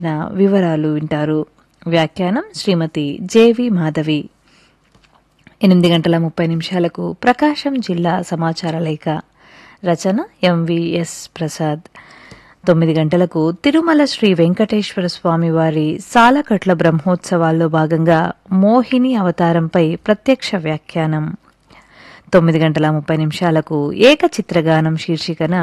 నా వివరాలు వింటారు వ్యాఖ్యానం శ్రీమతి జేవి మాధవి ఎనిమిది గంటల ముప్పై నిమిషాలకు ప్రకాశం జిల్లా సమాచార లేఖ రచన ఎంవిఎస్ ప్రసాద్ తొమ్మిది గంటలకు తిరుమల శ్రీ వెంకటేశ్వర స్వామి వారి సాలకట్ల బ్రహ్మోత్సవాల్లో భాగంగా మోహిని అవతారంపై ప్రత్యక్ష వ్యాఖ్యానం తొమ్మిది గంటల ముప్పై నిమిషాలకు ఏకచిత్రగానం శీర్షికన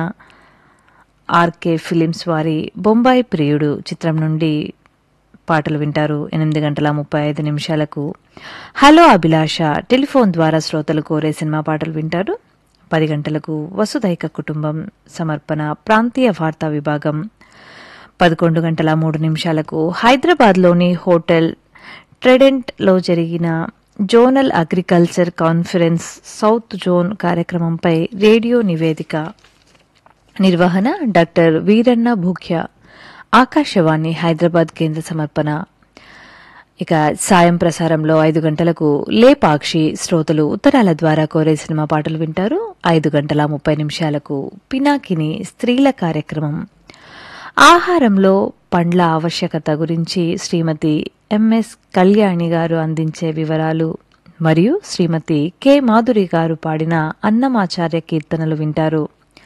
ఆర్కే ఫిలిమ్స్ వారి బొంబాయి ప్రియుడు చిత్రం నుండి పాటలు వింటారు ఎనిమిది గంటల ముప్పై ఐదు నిమిషాలకు హలో అభిలాష టెలిఫోన్ ద్వారా శ్రోతలు కోరే సినిమా పాటలు వింటారు పది గంటలకు వసుదైక కుటుంబం సమర్పణ ప్రాంతీయ వార్తా విభాగం పదకొండు గంటల మూడు నిమిషాలకు హైదరాబాద్లోని హోటల్ ట్రెడెంట్లో జరిగిన zonal agriculture conference south zone కార్యక్రమంపై రేడియో నివేదిక నిర్వహణ డాక్టర్ వీరన్న భూఖ్య ఆకాశవాణి హైదరాబాద్ కేంద్ర సమర్పణ ఇక సాయం ప్రసారంలో ఐదు గంటలకు లేపాక్షి శ్రోతలు ఉత్తరాల ద్వారా కోరే సినిమా పాటలు వింటారు ఐదు గంటల ముప్పై నిమిషాలకు పినాకిని స్త్రీల కార్యక్రమం ఆహారంలో పండ్ల ఆవశ్యకత గురించి శ్రీమతి ఎంఎస్ కళ్యాణి గారు అందించే వివరాలు మరియు శ్రీమతి కె మాధురి గారు పాడిన అన్నమాచార్య కీర్తనలు వింటారు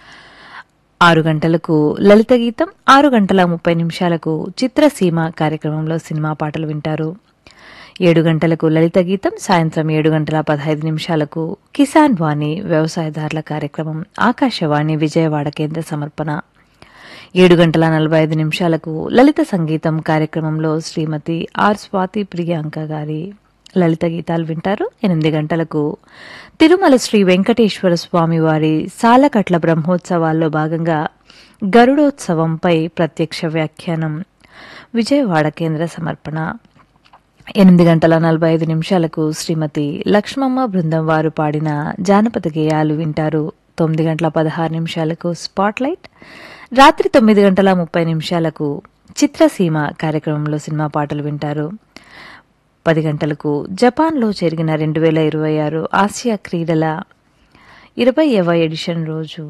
ఆరు గంటలకు లలిత గీతం ఆరు గంటల ముప్పై నిమిషాలకు చిత్రసీమ కార్యక్రమంలో సినిమా పాటలు వింటారు ఏడు గంటలకు లలిత గీతం సాయంత్రం ఏడు గంటల పదహైదు నిమిషాలకు కిసాన్ వాణి వ్యవసాయదారుల కార్యక్రమం ఆకాశవాణి విజయవాడ కేంద్ర సమర్పణ ఏడు గంటల నలభై ఐదు నిమిషాలకు లలిత సంగీతం కార్యక్రమంలో శ్రీమతి ఆర్ స్వాతి ప్రియాంక గారి లలిత గీతాలు వింటారు ఎనిమిది గంటలకు తిరుమల శ్రీ వెంకటేశ్వర స్వామి వారి సాలకట్ల బ్రహ్మోత్సవాల్లో భాగంగా గరుడోత్సవంపై ప్రత్యక్ష వ్యాఖ్యానం విజయవాడ కేంద్ర సమర్పణ ఎనిమిది గంటల నలభై ఐదు నిమిషాలకు శ్రీమతి లక్ష్మమ్మ బృందం వారు పాడిన జానపద గేయాలు వింటారు తొమ్మిది గంటల పదహారు నిమిషాలకు స్పాట్లైట్ రాత్రి తొమ్మిది గంటల ముప్పై నిమిషాలకు చిత్రసీమ కార్యక్రమంలో సినిమా పాటలు వింటారు పది గంటలకు జపాన్లో జరిగిన రెండు వేల ఇరవై ఆరు ఆసియా క్రీడల ఇరవైవ ఎడిషన్ రోజు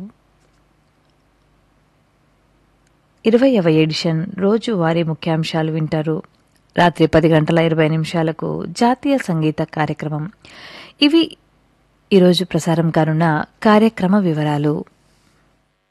ఇరవైవ ఎడిషన్ రోజు వారి ముఖ్యాంశాలు వింటారు రాత్రి పది గంటల ఇరవై నిమిషాలకు జాతీయ సంగీత కార్యక్రమం ఇవి ఈరోజు ప్రసారం కానున్న కార్యక్రమ వివరాలు